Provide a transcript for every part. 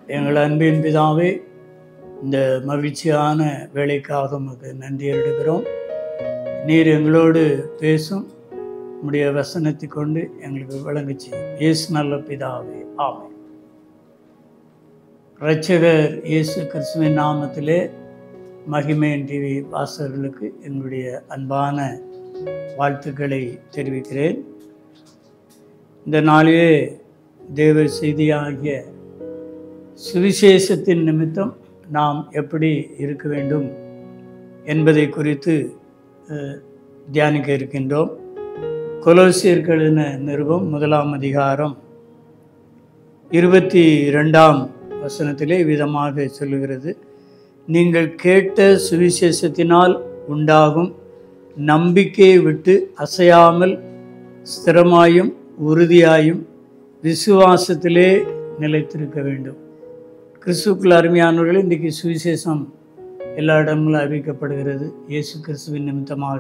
எங்கள் அன்பின் பிதாவே இந்த மகிழ்ச்சியான வேலைக்காக உமக்கு நன்றி எடுக்கிறோம் நீர் எங்களோடு பேசும் உம்முடைய வசனத்தை கொண்டு எங்களுக்கு விளங்குச்சு இயேசு நல்ல பிதாவே ஆமென் இரட்சகர் இயேசு கிறிஸ்துவின் நாமத்திலே மகிமையின் டிவி வாசகர்களுக்கு என்னுடைய அன்பான வாழ்த்துக்களை தெரிவிக்கிறேன் இந்த நாளிலே தேவ செய்தியாகிய சுவிசேஷத்தின் நிமித்தம் நாம் எப்படி இருக்க வேண்டும் என்பதை குறித்து அஹ், தியானிக்க இருக்கின்றோம் கொலோசியர்களின நிருபம் முதலாம் அதிகாரம் இருபத்தி ரெண்டாம் வசனத்திலே விதமாக சொல்லுகிறது நீங்கள் கேட்ட சுவிசேஷத்தினால் உண்டாகும் நம்பிக்கையை விட்டு அசையாமல் ஸ்திரமாயும் உறுதியாயும் விசுவாசத்திலே நிலைத்திருக்க வேண்டும் கிறிஸ்துக்குள் அருமையானவர்கள் இன்றைக்கு சுவிசேஷம் எல்லா இடங்களும் அறிவிக்கப்படுகிறது இயேசு கிறிஸ்துவின் நிமித்தமாக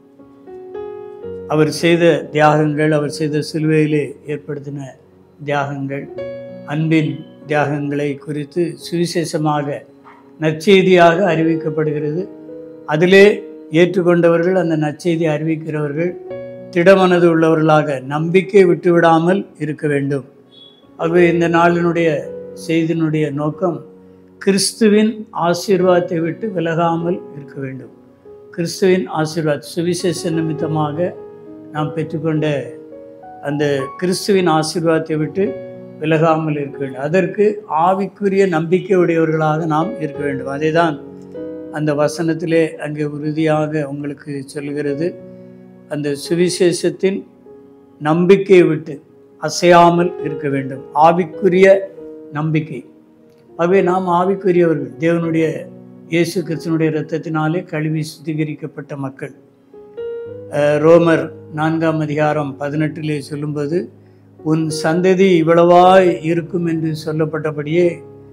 அவர் செய்த தியாகங்கள் அவர் செய்த சிலுவையிலே ஏற்படுத்தின தியாகங்கள் அன்பின் தியாகங்களை குறித்து சுவிசேஷமாக நற்செய்தியாக அறிவிக்கப்படுகிறது அதிலே ஏற்றுக்கொண்டவர்கள் அந்த நற்செய்தி அறிவிக்கிறவர்கள் திடமனது உள்ளவர்களாக நம்பிக்கை விட்டுவிடாமல் இருக்க வேண்டும் ஆகவே இந்த நாளினுடைய செய்தியினுடைய நோக்கம் கிறிஸ்துவின் ஆசீர்வாதத்தை விட்டு விலகாமல் இருக்க வேண்டும் கிறிஸ்துவின் ஆசீர்வாத் சுவிசேஷ நிமித்தமாக நாம் பெற்றுக்கொண்ட அந்த கிறிஸ்துவின் ஆசீர்வாதத்தை விட்டு விலகாமல் இருக்க வேண்டும் அதற்கு ஆவிக்குரிய நம்பிக்கை உடையவர்களாக நாம் இருக்க வேண்டும் அதை தான் அந்த வசனத்திலே அங்கே உறுதியாக உங்களுக்கு சொல்கிறது அந்த சுவிசேஷத்தின் நம்பிக்கையை விட்டு அசையாமல் இருக்க வேண்டும் ஆவிக்குரிய நம்பிக்கை ஆகவே நாம் ஆவிக்குரியவர்கள் தேவனுடைய இயேசு கிறிஸ்தனுடைய இரத்தத்தினாலே கழுவி சுத்திகரிக்கப்பட்ட மக்கள் அஹ், ரோமர் நான்காம் அதிகாரம் பதினெட்டிலே சொல்லும்போது உன் சந்ததி இவ்வளவாய் இருக்கும் என்று சொல்லப்பட்டபடியே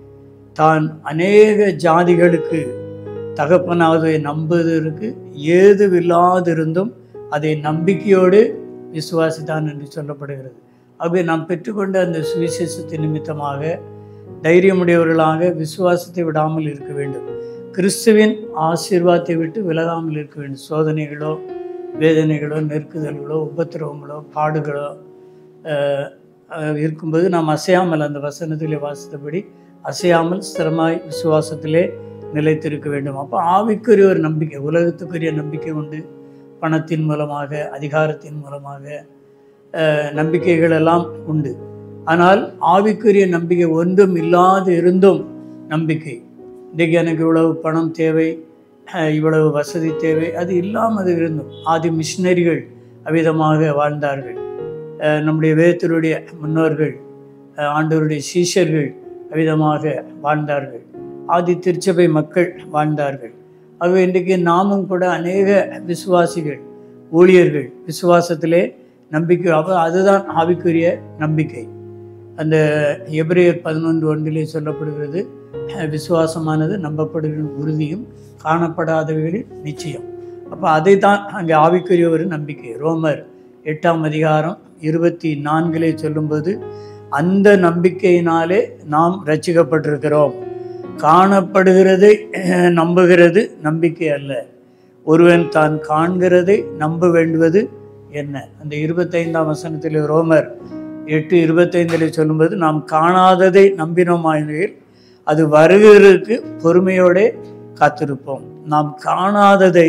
தான் அநேக ஜாதிகளுக்கு தகப்பனாவதை நம்புவதற்கு ஏதுவில்லாதிருந்தும் அதை நம்பிக்கையோடு விசுவாசித்தான் என்று சொல்லப்படுகிறது ஆகவே நாம் பெற்றுக்கொண்ட அந்த சுவிசேஷத்தின் நிமித்தமாக தைரியமுடையவர்களாக விசுவாசத்தை விடாமல் இருக்க வேண்டும் கிறிஸ்துவின் ஆசீர்வாதத்தை விட்டு விலகாமல் இருக்க வேண்டும் சோதனைகளோ வேதனைகளோ நெருக்குதல்களோ உபத்திரவங்களோ பாடுகளோ அஹ், அஹ், இருக்கும்போது நாம் அசையாமல் அந்த வசனத்திலே வாசித்தபடி அசையாமல் ஸ்திரமாய் விசுவாசத்திலே நிலைத்திருக்க வேண்டும் அப்போ ஆவிக்குரிய ஒரு நம்பிக்கை உலகத்துக்குரிய நம்பிக்கை உண்டு பணத்தின் மூலமாக அதிகாரத்தின் மூலமாக அஹ், நம்பிக்கைகள் எல்லாம் உண்டு ஆனால் ஆவிக்குரிய நம்பிக்கை ஒன்றும் இல்லாது இருந்தும் நம்பிக்கை இன்றைக்கு எனக்கு இவ்வளவு பணம் தேவை அஹ், இவ்வளவு வசதி தேவை அது இல்லாமல் இருந்தும் ஆதி மிஷினரிகள் அவ்விதமாக வாழ்ந்தார்கள் அஹ், நம்முடைய வேதத்தினுடைய முன்னோர்கள் அஹ், ஆண்டவருடைய சீஷர்கள் அவ்விதமாக வாழ்ந்தார்கள் ஆதி திருச்சபை மக்கள் வாழ்ந்தார்கள் ஆகவே இன்றைக்கு நாமும் கூட அநேக விசுவாசிகள் ஊழியர்கள் விசுவாசத்திலே நம்பிக்கை அப்போ அதுதான் ஆவிக்குரிய நம்பிக்கை அந்த எபிரேயர் பதினொன்று ஒன்றிலே சொல்லப்படுகிறது அஹ், விசுவாசமானது நம்பப்படுகிற உறுதியும் காணப்படாதவைகளின் நிச்சயம் அப்போ அதை தான் அங்கே ஆவிக்குரிய ஒரு நம்பிக்கை ரோமர் எட்டாம் அதிகாரம் இருபத்தி நான்கிலே சொல்லும்போது அந்த நம்பிக்கையினாலே நாம் ரட்சிக்கப்பட்டிருக்கிறோம் காணப்படுகிறதை அஹ், நம்புகிறது நம்பிக்கை அல்ல ஒருவன் தான் காண்கிறதை நம்ப வேண்டுவது என்ன அந்த இருபத்தைந்தாம் வசனத்தில் ரோமர் எட்டு இருபத்தைந்தில் சொல்லும்போது நாம் காணாததை நம்பினோமாயில் அது வருகிறதுக்கு பொறுமையோடே காத்திருப்போம் நாம் காணாததை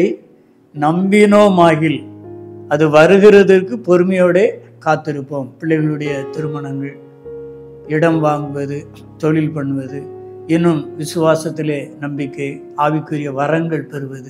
நம்பினோமாகில் அது வருகிறதற்கு பொறுமையோடே காத்திருப்போம் பிள்ளைகளுடைய திருமணங்கள் இடம் வாங்குவது தொழில் பண்ணுவது இன்னும் விசுவாசத்திலே நம்பிக்கை ஆவிக்குரிய வரங்கள் பெறுவது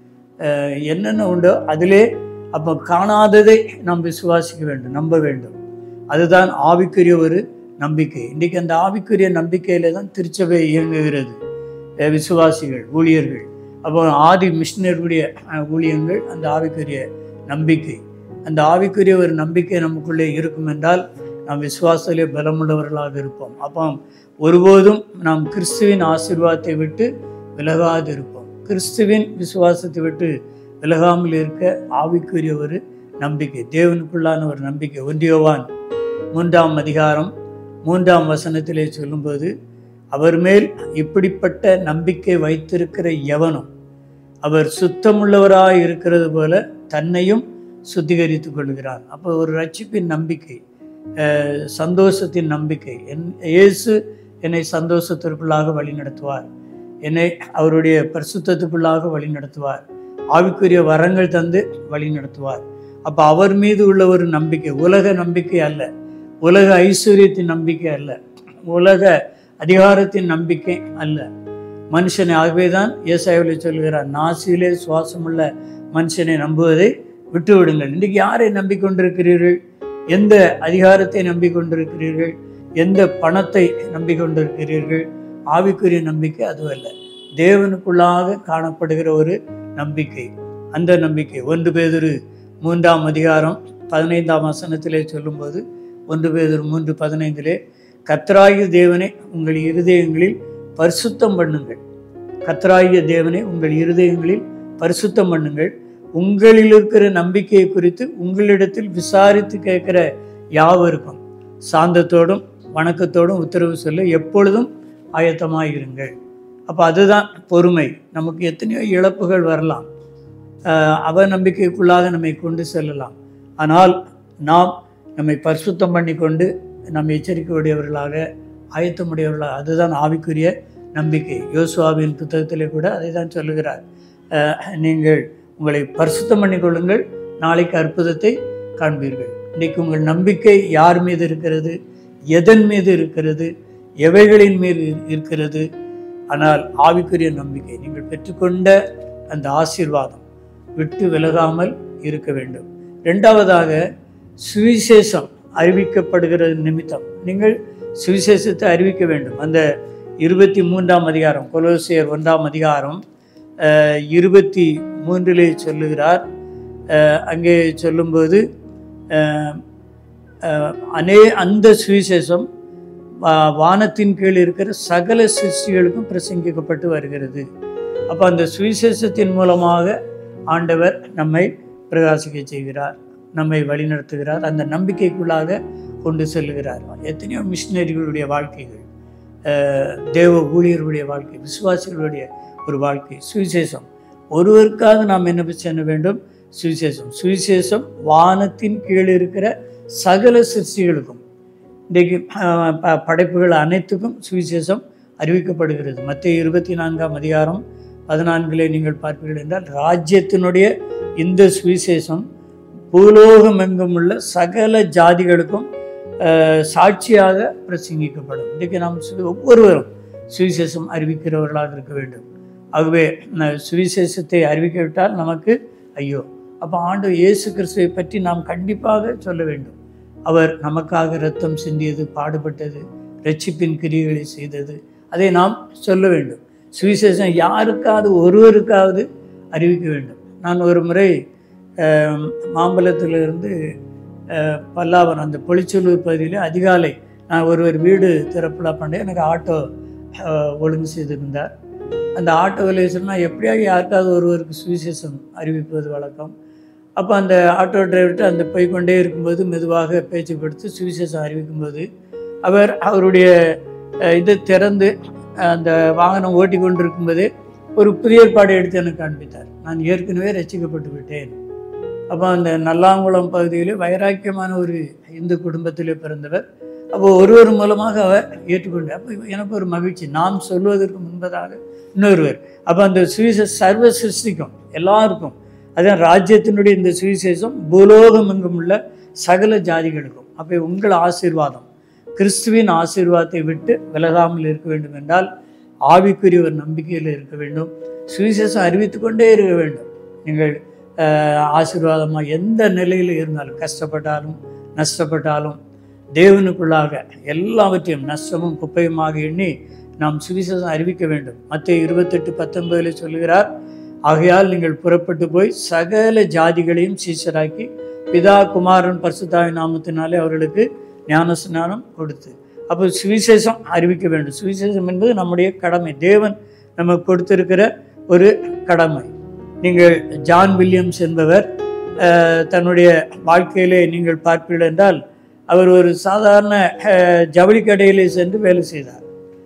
அஹ், என்னென்ன உண்டோ அதிலே அப்போ காணாததை நாம் விசுவாசிக்க வேண்டும் நம்ப வேண்டும் அதுதான் ஆவிக்குரிய ஒரு நம்பிக்கை இன்றைக்கு அந்த ஆவிக்குரிய நம்பிக்கையில தான் திருச்சபை இயங்குகிறது அஹ், விசுவாசிகள் ஊழியர்கள் அப்போ ஆதி மிஷினருடைய அஹ், ஊழியங்கள் அந்த ஆவிக்குரிய நம்பிக்கை அந்த ஆவிக்குரிய ஒரு நம்பிக்கை நமக்குள்ளே இருக்கும் என்றால் நாம் விசுவாசத்திலே பலமுள்ளவர்களாக இருப்போம் அப்போ ஒருபோதும் நாம் கிறிஸ்துவின் ஆசீர்வாதத்தை விட்டு விலகாது இருப்போம் கிறிஸ்துவின் விசுவாசத்தை விட்டு விலகாமல் இருக்க ஆவிக்குரிய ஒரு நம்பிக்கை தேவனுக்குள்ளான ஒரு நம்பிக்கை ஒன்றியோவான் மூன்றாம் அதிகாரம் மூன்றாம் வசனத்திலே சொல்லும்போது அவர் மேல் இப்படிப்பட்ட நம்பிக்கை வைத்திருக்கிற எவனும் அவர் சுத்தமுள்ளவராய் இருக்கிறது போல தன்னையும் சுத்திகரித்துக் கொள்கிறார் அப்போ ஒரு ரட்சிப்பின் நம்பிக்கை அஹ், சந்தோஷத்தின் நம்பிக்கை என் இயேசு என்னை சந்தோஷத்திற்குள்ளாக வழி நடத்துவார் என்னை அவருடைய பரிசுத்தத்துக்குள்ளாக வழி நடத்துவார் ஆவிக்குரிய வரங்கள் தந்து வழி நடத்துவார் அப்போ அவர் மீது உள்ள ஒரு நம்பிக்கை உலக நம்பிக்கை அல்ல உலக ஐஸ்வர்யத்தின் நம்பிக்கை அல்ல உலக அதிகாரத்தின் நம்பிக்கை அல்ல மனுஷனை ஆகவே தான் ஏசாயில் சொல்கிறார் நாசியிலே சுவாசமுள்ள மனுஷனை நம்புவதை விட்டு விடுங்கள் இன்றைக்கு யாரை நம்பிக்கொண்டிருக்கிறீர்கள் எந்த அதிகாரத்தை நம்பிக்கொண்டிருக்கிறீர்கள் எந்த பணத்தை நம்பிக்கொண்டிருக்கிறீர்கள் ஆவிக்குரிய நம்பிக்கை அதுவல்ல தேவனுக்குள்ளாக காணப்படுகிற ஒரு நம்பிக்கை அந்த நம்பிக்கை ஒன்று பேதுரு மூன்றாம் அதிகாரம் பதினைந்தாம் வசனத்திலே சொல்லும்போது ஒன்று பேதுரு மூன்று பதினைந்திலே கர்த்தராகிய தேவனை உங்கள் இருதயங்களில் பரிசுத்தம் பண்ணுங்கள் கர்த்தராகிய தேவனை உங்கள் இருதயங்களில் பரிசுத்தம் பண்ணுங்கள் உங்களில் இருக்கிற நம்பிக்கையை குறித்து உங்களிடத்தில் விசாரித்து கேட்கிற யாவருக்கும் சாந்தத்தோடும் வணக்கத்தோடும் உத்தரவு சொல்ல எப்பொழுதும் ஆயத்தமாயிருங்கள் அப்போ அதுதான் பொறுமை நமக்கு எத்தனையோ இழப்புகள் வரலாம் ஆஹ் அவ நம்பிக்கைக்குள்ளாக நம்மை கொண்டு செல்லலாம் ஆனால் நாம் நம்மை பரிசுத்தம் பண்ணி கொண்டு நம்ம எச்சரிக்கையுடையவர்களாக ஆயத்தமுடையவர்களாக அதுதான் ஆவிக்குரிய நம்பிக்கை யோசுவாவின் புத்தகத்திலே கூட அதை தான் சொல்லுகிறார் ஆஹ் நீங்கள் உங்களை பரிசுத்தம் பண்ணிக்கொள்ளுங்கள் நாளைக்கு அற்புதத்தை காண்பீர்கள் இன்றைக்கு உங்கள் நம்பிக்கை யார் மீது இருக்கிறது எதன் மீது இருக்கிறது எவைகளின் மீது இருக்கிறது ஆனால் ஆவிக்குரிய நம்பிக்கை நீங்கள் பெற்றுக்கொண்ட அந்த ஆசீர்வாதம் விட்டு விலகாமல் இருக்க வேண்டும் ரெண்டாவதாக சுவிசேஷம் அறிவிக்கப்படுகிற நிமித்தம் நீங்கள் சுவிசேஷத்தை அறிவிக்க வேண்டும் அந்த இருபத்தி மூன்றாம் அதிகாரம் கொலோசியர் ஒன்றாம் அதிகாரம் அஹ், இருபத்தி மூன்றிலே சொல்லுகிறார் அஹ், அங்கே சொல்லும்போது அஹ், அஹ், அனே அந்த சுவிசேஷம் வா- வானத்தின் கீழ் இருக்கிற சகல சிருஷ்டிகளுக்கும் பிரசங்கிக்கப்பட்டு வருகிறது அப்போ அந்த சுவிசேஷத்தின் மூலமாக ஆண்டவர் நம்மை பிரகாசிக்க செய்கிறார் நம்மை வழிநடத்துகிறார் அந்த நம்பிக்கைக்குள்ளாக கொண்டு செல்லுகிறார் எத்தனையோ மிஷினரிகளுடைய வாழ்க்கைகள் அஹ், தேவ ஊழியர்களுடைய வாழ்க்கை விசுவாசிகளுடைய ஒரு வாழ்க்கை சுவிசேஷம் ஒருவருக்காக நாம் என்ன செய்ய வேண்டும் சுவிசேஷம் சுவிசேஷம் வானத்தின் கீழ் இருக்கிற சகல சிருஷ்டிகளுக்கும் இன்றைக்கு அஹ், ப- படைப்புகள் அனைத்துக்கும் சுவிசேஷம் அறிவிக்கப்படுகிறது மத்திய இருபத்தி நான்காம் அதிகாரம் பதினான்கிலே நீங்கள் பார்ப்பீர்கள் என்றால் ராஜ்யத்தினுடைய இந்த சுவிசேஷம் பூலோகம் எங்கும் உள்ள சகல ஜாதிகளுக்கும் அஹ், சாட்சியாக பிரசங்கிக்கப்படும் இன்றைக்கு நாம் சு- ஒவ்வொருவரும் சுவிசேஷம் அறிவிக்கிறவர்களாக இருக்க வேண்டும் ஆகவே ந- சுவிசேஷத்தை அறிவிக்கவிட்டால் நமக்கு ஐயோ அப்போ ஆண்டு இயேசு கிறிஸ்துவை பற்றி நாம் கண்டிப்பாக சொல்ல வேண்டும் அவர் நமக்காக இரத்தம் சிந்தியது பாடுபட்டது ரட்சிப்பின் கிரியைகளை செய்தது அதை நாம் சொல்ல வேண்டும் சுவிசேஷம் யாருக்காவது ஒருவருக்காவது அறிவிக்க வேண்டும் நான் ஒரு முறை அஹ், மாம்பலத்திலிருந்து அஹ், பல்லாவரம் அந்த பொலிச்சலூர் பகுதியில் அதிகாலை நான் ஒருவர் வீடு திறப்புலா பண்ணேன் எனக்கு ஆட்டோ அஹ், ஒழுங்கு செய்திருந்தார் அந்த ஆட்டோவில் சொன்னால் எப்படியாவது யாருக்காவது ஒருவருக்கு சுவிசேஷம் அறிவிப்பது வழக்கம் அப்போ அந்த ஆட்டோ டிரைவர்கிட்ட அந்த போய் கொண்டே இருக்கும்போது மெதுவாக பேச்சு கொடுத்து சுவிசேஷம் அறிவிக்கும்போது அவர் அவருடைய அஹ், இதை திறந்து அந்த வாகனம் ஓட்டி கொண்டு இருக்கும்போதே ஒரு புதிய ஏற்பாடு எடுத்து எனக்கு காண்பித்தார் நான் ஏற்கனவே ரசிக்கப்பட்டு விட்டேன் அப்போ அந்த நல்லாங்குளம் பகுதியில் வைராக்கியமான ஒரு இந்து குடும்பத்திலே பிறந்தவர் அப்போ ஒருவர் மூலமாக அவர் ஏற்றுக்கொண்டார் அப்போ எனக்கு ஒரு மகிழ்ச்சி நாம் சொல்வதற்கு முன்பதாக இன்னொருவர் அப்போ அந்த சுவிசேஷ சர்வ சிருஷ்டிக்கும் எல்லாருக்கும் அதான் ராஜ்யத்தினுடைய இந்த சுவிசேஷம் பூலோகம் எங்கும் உள்ள சகல ஜாதிகளுக்கும் அப்போ உங்கள் ஆசீர்வாதம் கிறிஸ்துவின் ஆசீர்வாதத்தை விட்டு விலகாமல் இருக்க வேண்டும் என்றால் ஆவிக்குரிய ஒரு நம்பிக்கையில் இருக்க வேண்டும் சுவிசேஷம் அறிவித்துக் கொண்டே இருக்க வேண்டும் நீங்கள் ஆசீர்வாதமாக எந்த நிலையில் இருந்தாலும் கஷ்டப்பட்டாலும் நஷ்டப்பட்டாலும் தேவனுக்குள்ளாக எல்லாவற்றையும் நஷ்டமும் குப்பையுமாக எண்ணி நாம் சுவிசேஷம் அறிவிக்க வேண்டும் மத்திய இருபத்தெட்டு பத்தொன்பதில் சொல்லுகிறார் ஆகையால் நீங்கள் புறப்பட்டு போய் சகல ஜாதிகளையும் சீசராக்கி பிதா குமாரன் பரிசுத்தாவி நாமத்தினாலே அவர்களுக்கு ஞான ஸ்நானம் கொடுத்து அப்போ சுவிசேஷம் அறிவிக்க வேண்டும் சுவிசேஷம் என்பது நம்முடைய கடமை தேவன் நமக்கு கொடுத்திருக்கிற ஒரு கடமை நீங்கள் ஜான் வில்லியம்ஸ் என்பவர் அஹ், தன்னுடைய வாழ்க்கையிலே நீங்கள் பார்ப்பீர்கள் என்றால் அவர் ஒரு சாதாரண அஹ், ஜவுளி கடையிலே சென்று வேலை செய்தார்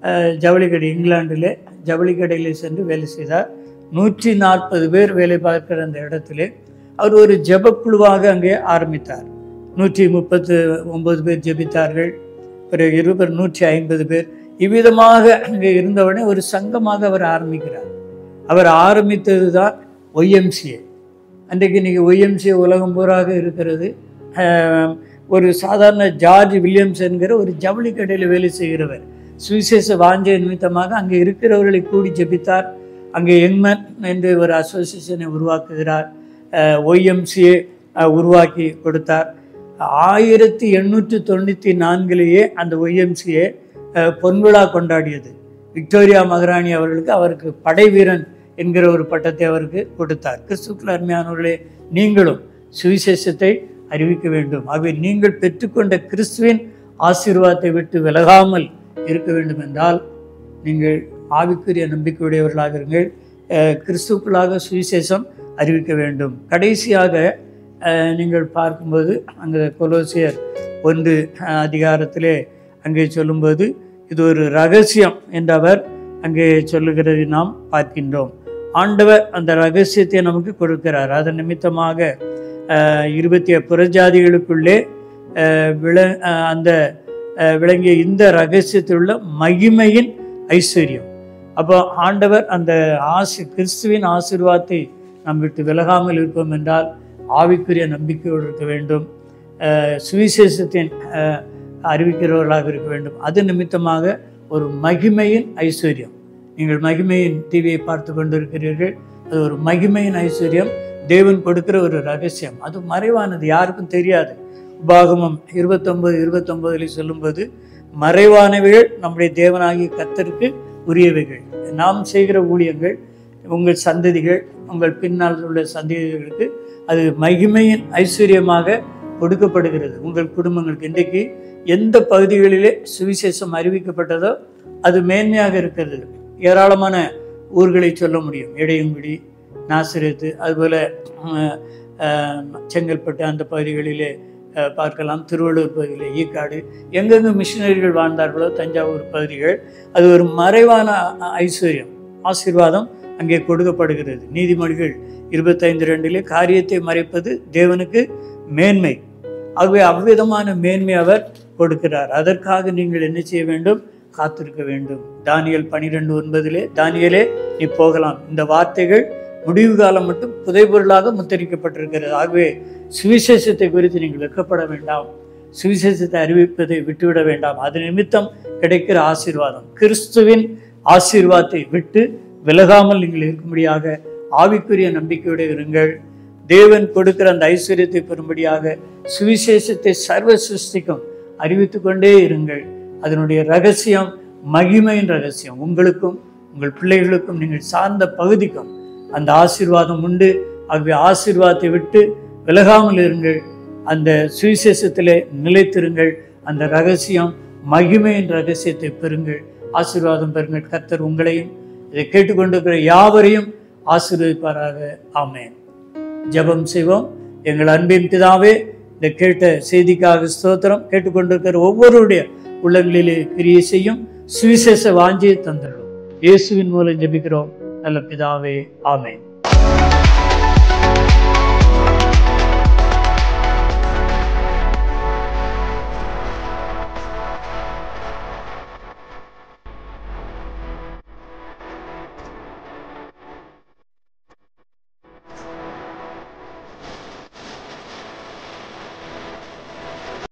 அஹ், ஜவுளி கடை இங்கிலாந்திலே ஜவுளி கடையில் சென்று வேலை செய்தார் நூற்றி நாற்பது பேர் வேலை பார்க்கிற அந்த இடத்திலே அவர் ஒரு ஜெபக்குழுவாக அங்கே ஆரம்பித்தார் நூற்றி முப்பத்து ஒன்பது பேர் ஜெபித்தார்கள் பிறகு இருவர் நூற்றி ஐம்பது பேர் இவ்விதமாக அங்கே இருந்தவுடனே ஒரு சங்கமாக அவர் ஆரம்பிக்கிறார் அவர் ஆரம்பித்தது தான் ஒய்எம்சிஏ அன்றைக்கு இன்றைக்கி ஒய்எம்சிஏ உலகம் பூராக இருக்கிறது ஆஹ், ஒரு சாதாரண ஜார்ஜ் வில்லியம்ஸ் என்கிற ஒரு ஜவுளி கடையில் வேலை செய்கிறவர் சுவிசேஷ வாஞ்சை நிமித்தமாக அங்கே இருக்கிறவர்களை கூடி ஜெபித்தார் அங்கே எங்மன் என்று ஒரு அசோசியேஷனை உருவாக்குகிறார் ஒய்எம்சிஏ உருவாக்கி கொடுத்தார் ஆயிரத்தி எண்ணூற்றி தொண்ணூற்றி நான்கிலேயே அந்த ஒய்எம்சிஏ பொன்விழா கொண்டாடியது விக்டோரியா மகாராணி அவர்களுக்கு அவருக்கு படை வீரன் என்கிற ஒரு பட்டத்தை அவருக்கு கொடுத்தார் கிறிஸ்துக்கள் அருமையானவர்களே நீங்களும் சுவிசேஷத்தை அறிவிக்க வேண்டும் ஆகவே நீங்கள் பெற்றுக்கொண்ட கிறிஸ்துவின் ஆசீர்வாதத்தை விட்டு விலகாமல் இருக்க வேண்டும் என்றால் நீங்கள் ஆவிக்குரிய நம்பிக்கையுடையவர்களாக இருங்கள் அஹ், கிறிஸ்துக்களாக சுவிசேஷம் அறிவிக்க வேண்டும் கடைசியாக அஹ், நீங்கள் பார்க்கும்போது அங்கே கொலோசியர் ஒன்று அஹ், அதிகாரத்திலே அங்கே சொல்லும்போது இது ஒரு ரகசியம் என்றவர் அங்கே சொல்லுகிறதை நாம் பார்க்கின்றோம் ஆண்டவர் அந்த ரகசியத்தை நமக்கு கொடுக்கிறார் அதன் நிமித்தமாக அஹ், இருபத்தி புறஜாதிகளுக்குள்ளே அஹ், விள அஹ், அந்த அஹ், விளங்கிய இந்த ரகசியத்தில் உள்ள மகிமையின் ஐஸ்வர்யம் அப்போ ஆண்டவர் அந்த ஆசி கிறிஸ்துவின் ஆசீர்வாதத்தை நாம் விட்டு விலகாமல் இருப்போம் என்றால் ஆவிக்குரிய நம்பிக்கையோடு இருக்க வேண்டும் அஹ், சுவிசேஷத்தின் அஹ், அறிவிக்கிறவர்களாக இருக்க வேண்டும் அது நிமித்தமாக ஒரு மகிமையின் ஐஸ்வர்யம் நீங்கள் மகிமையின் டிவியை பார்த்து கொண்டிருக்கிறீர்கள் அது ஒரு மகிமையின் ஐஸ்வர்யம் தேவன் கொடுக்கிற ஒரு ரகசியம் அது மறைவானது யாருக்கும் தெரியாது உபாகமம் இருபத்தொன்பது இருபத்தொன்பதில் சொல்லும்போது மறைவானவைகள் நம்முடைய தேவனாகிய கத்தருக்கு உரியவைகள் நாம் செய்கிற ஊழியங்கள் உங்கள் சந்ததிகள் உங்கள் பின்னால் உள்ள சந்ததிகளுக்கு அது மகிமையின் ஐஸ்வர்யமாக கொடுக்கப்படுகிறது உங்கள் குடும்பங்களுக்கு இன்றைக்கு எந்த பகுதிகளிலே சுவிசேஷம் அறிவிக்கப்பட்டதோ அது மேன்மையாக இருக்கிறது ஏராளமான ஊர்களை சொல்ல முடியும் இடையங்குடி நாசிரியத்து அதுபோல் அஹ், அஹ், செங்கல்பட்டு அந்த பகுதிகளிலே அஹ், பார்க்கலாம் திருவள்ளூர் பகுதியில் ஈக்காடு எங்கெங்கு மிஷினரிகள் வாழ்ந்தார்களோ தஞ்சாவூர் பகுதிகள் அது ஒரு மறைவான அ- ஐஸ்வர்யம் ஆசீர்வாதம் அங்கே கொடுக்கப்படுகிறது நீதிமொழிகள் இருபத்தைந்து ரெண்டிலே காரியத்தை மறைப்பது தேவனுக்கு மேன்மை ஆகவே அவ்விதமான மேன்மை அவர் கொடுக்கிறார் அதற்காக நீங்கள் என்ன செய்ய வேண்டும் காத்திருக்க வேண்டும் தானியல் பனிரெண்டு ஒன்பதிலே தானியலே நீ போகலாம் இந்த வார்த்தைகள் முடிவு காலம் மட்டும் புதைபொருளாக முத்தரிக்கப்பட்டிருக்கிறது ஆகவே சுவிசேஷத்தை குறித்து நீங்கள் வெட்கப்பட வேண்டாம் சுவிசேஷத்தை அறிவிப்பதை விட்டுவிட வேண்டாம் அது நிமித்தம் கிடைக்கிற ஆசீர்வாதம் கிறிஸ்துவின் ஆசீர்வாதத்தை விட்டு விலகாமல் நீங்கள் இருக்கும்படியாக ஆவிக்குரிய நம்பிக்கையோடு இருங்கள் தேவன் கொடுக்கிற அந்த ஐஸ்வர்யத்தை பெறும்படியாக சுவிசேஷத்தை சர்வ சிருஷ்டிக்கும் அறிவித்து கொண்டே இருங்கள் அதனுடைய ரகசியம் மகிமையின் ரகசியம் உங்களுக்கும் உங்கள் பிள்ளைகளுக்கும் நீங்கள் சார்ந்த பகுதிக்கும் அந்த ஆசீர்வாதம் உண்டு ஆகவே ஆசீர்வாதத்தை விட்டு விலகாமல் இருங்கள் அந்த சுவிசேஷத்திலே நிலைத்திருங்கள் அந்த ரகசியம் மகிமையின் ரகசியத்தை பெறுங்கள் ஆசீர்வாதம் பெறுங்கள் கர்த்தர் உங்களையும் இதை கேட்டுக்கொண்டிருக்கிற யாவரையும் ஆசீர்வதிப்பாராக ஆமென் ஜெபம் செய்வோம் எங்கள் அன்பின் பிதாவே இந்த கேட்ட செய்திக்காக ஸ்தோத்திரம் கேட்டுக்கொண்டிருக்கிற ஒவ்வொருடைய உள்ளங்களிலே கிரியை செய்யும் சுவிசேஷ வாஞ்சியை தந்துள்ளோம் இயேசுவின் மூலம் ஜெபிக்கிறோம் நல்ல பிதாவே ஆமென்